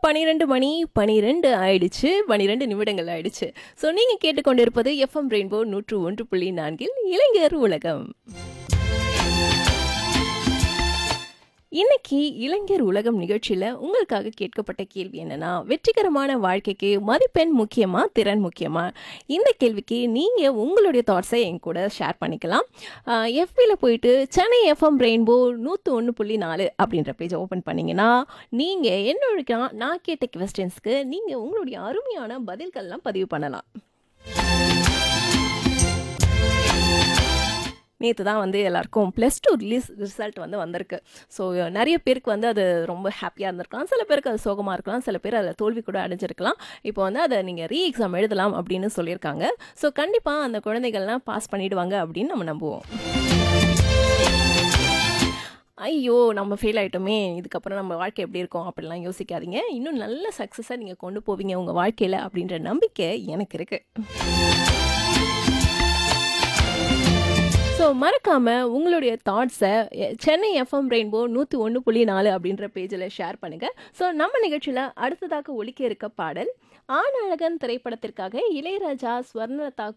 பனிரெண்டு மணி பனிரெண்டு ஆயிடுச்சு பனிரெண்டு நிமிடங்கள் ஆயிடுச்சு ஸோ நீங்கள் கேட்டுக்கொண்டிருப்பது எஃப்எம் ரெயின்போ நூற்று ஒன்று புள்ளி நான்கில் இளைஞர் உலகம் இன்னைக்கு இளைஞர் உலகம் நிகழ்ச்சியில் உங்களுக்காக கேட்கப்பட்ட கேள்வி என்னன்னா வெற்றிகரமான வாழ்க்கைக்கு மதிப்பெண் முக்கியமா திறன் முக்கியமா இந்த கேள்விக்கு நீங்கள் உங்களுடைய தாட்ஸை என் கூட ஷேர் பண்ணிக்கலாம் எஃபியில் போயிட்டு சென்னை எஃப்எம் ரெயின்போ நூற்று ஒன்று புள்ளி நாலு அப்படின்ற பேஜை ஓப்பன் பண்ணிங்கன்னா நீங்கள் என்னோட நான் கேட்ட கொஸ்டின்ஸ்க்கு நீங்கள் உங்களுடைய அருமையான பதில்கள்லாம் பதிவு பண்ணலாம் நேற்று தான் வந்து எல்லாருக்கும் ப்ளஸ் டூ ரிலீஸ் ரிசல்ட் வந்து வந்திருக்கு ஸோ நிறைய பேருக்கு வந்து அது ரொம்ப ஹாப்பியாக இருந்திருக்கலாம் சில பேருக்கு அது சோகமாக இருக்கலாம் சில பேர் அதில் தோல்வி கூட அடைஞ்சிருக்கலாம் இப்போ வந்து அதை நீங்கள் ரீ எக்ஸாம் எழுதலாம் அப்படின்னு சொல்லியிருக்காங்க ஸோ கண்டிப்பாக அந்த குழந்தைகள்லாம் பாஸ் பண்ணிடுவாங்க அப்படின்னு நம்ம நம்புவோம் ஐயோ நம்ம ஃபெயில் ஆகிட்டோமே இதுக்கப்புறம் நம்ம வாழ்க்கை எப்படி இருக்கும் அப்படிலாம் யோசிக்காதீங்க இன்னும் நல்ல சக்ஸஸாக நீங்கள் கொண்டு போவீங்க உங்கள் வாழ்க்கையில் அப்படின்ற நம்பிக்கை எனக்கு இருக்குது ஸோ மறக்காமல் உங்களுடைய தாட்ஸை சென்னை எஃப்எம் ரெயின்போ நூற்றி ஒன்று புள்ளி நாலு அப்படின்ற பேஜில் ஷேர் பண்ணுங்கள் ஸோ நம்ம நிகழ்ச்சியில் அடுத்ததாக ஒலிக்க இருக்க பாடல் ஆணழகன் திரைப்படத்திற்காக இளையராஜா ஸ்வர்ணலதா